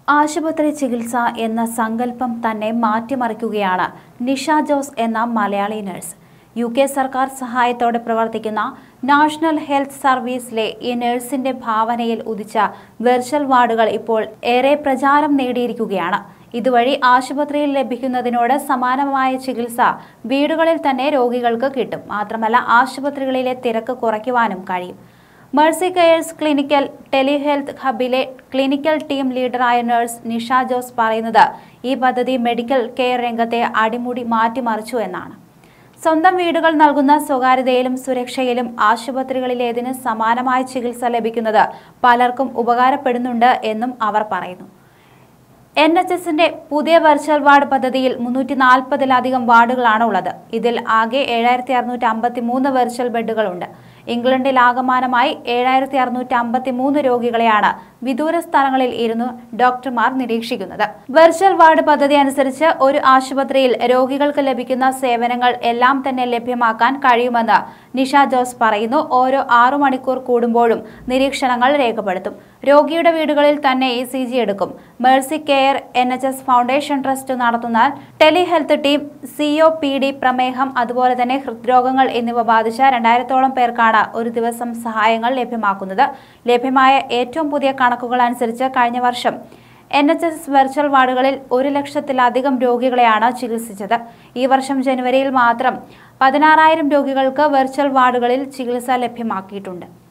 ആശുപത്രി ചികിത്സ എന്ന സങ്കല്പം തന്നെ മാറ്റിമറിക്കുകയാണ് നിഷ ജോസ് എന്ന മലയാളി നഴ്സ് യു കെ സർക്കാർ സഹായത്തോടെ പ്രവർത്തിക്കുന്ന നാഷണൽ ഹെൽത്ത് സർവീസിലെ ഈ നഴ്സിന്റെ ഭാവനയിൽ ഉദിച്ച വെർച്വൽ വാർഡുകൾ ഇപ്പോൾ ഏറെ പ്രചാരം നേടിയിരിക്കുകയാണ് ഇതുവഴി ആശുപത്രിയിൽ ലഭിക്കുന്നതിനോട് സമാനമായ ചികിത്സ വീടുകളിൽ തന്നെ രോഗികൾക്ക് കിട്ടും മാത്രമല്ല ആശുപത്രികളിലെ തിരക്ക് കുറയ്ക്കുവാനും കഴിയും മേഴ്സി കെയേഴ്സ് ക്ലിനിക്കൽ ടെലിഹെൽത്ത് ഹബിലെ ക്ലിനിക്കൽ ടീം ലീഡറായ നഴ്സ് നിഷ ജോസ് പറയുന്നത് ഈ പദ്ധതി മെഡിക്കൽ കെയർ രംഗത്തെ അടിമുടി മാറ്റിമറിച്ചു എന്നാണ് സ്വന്തം വീടുകൾ നൽകുന്ന സ്വകാര്യതയിലും സുരക്ഷയിലും ആശുപത്രികളിലേതിന് സമാനമായ ചികിത്സ ലഭിക്കുന്നത് പലർക്കും ഉപകാരപ്പെടുന്നുണ്ട് എന്നും അവർ പറയുന്നു എൻ എച്ച് എസിന്റെ പുതിയ വെർച്വൽ വാർഡ് പദ്ധതിയിൽ മുന്നൂറ്റി നാൽപ്പതിലധികം വാർഡുകളാണ് ഉള്ളത് ഇതിൽ ആകെ ഏഴായിരത്തി അറുന്നൂറ്റി അമ്പത്തി മൂന്ന് വെർച്വൽ ബെഡുകളുണ്ട് ഇംഗ്ലണ്ടിൽ ആകമാനമായി ഏഴായിരത്തി അറുന്നൂറ്റി അമ്പത്തി മൂന്ന് രോഗികളെയാണ് വിദൂര സ്ഥലങ്ങളിൽ ഇരുന്ന് ഡോക്ടർമാർ നിരീക്ഷിക്കുന്നത് വെർച്വൽ വാർഡ് പദ്ധതി അനുസരിച്ച് ഒരു ആശുപത്രിയിൽ രോഗികൾക്ക് ലഭിക്കുന്ന സേവനങ്ങൾ എല്ലാം തന്നെ ലഭ്യമാക്കാൻ കഴിയുമെന്ന് നിഷ ജോസ് പറയുന്നു ഓരോ ആറു മണിക്കൂർ കൂടുമ്പോഴും നിരീക്ഷണങ്ങൾ രേഖപ്പെടുത്തും രോഗിയുടെ വീടുകളിൽ തന്നെ ഇ സി ജി എടുക്കും Mercy Care N H S foundation trust നടത്തുന്ന telehealth team C O P D പ്രമേഹം അതുപോലെ തന്നെ ഹൃദ്രോഗങ്ങൾ എന്നിവ ബാധിച്ച രണ്ടായിരത്തോളം പേർക്കാണ് ഒരു ദിവസം സഹായങ്ങൾ ലഭ്യമാക്കുന്നത് ലഭ്യമായ ഏറ്റവും പുതിയ കണക്കുകൾ അനുസരിച്ച് കഴിഞ്ഞ വർഷം എൻ എച്ച് എസ് വെർച്വൽ വാർഡുകളിൽ ഒരു ലക്ഷത്തിലധികം രോഗികളെയാണ് ചികിത്സിച്ചത് ഈ വർഷം ജനുവരിയിൽ മാത്രം പതിനാറായിരം രോഗികൾക്ക് വെർച്വൽ വാർഡുകളിൽ ചികിത്സ ലഭ്യമാക്കിയിട്ടുണ്ട്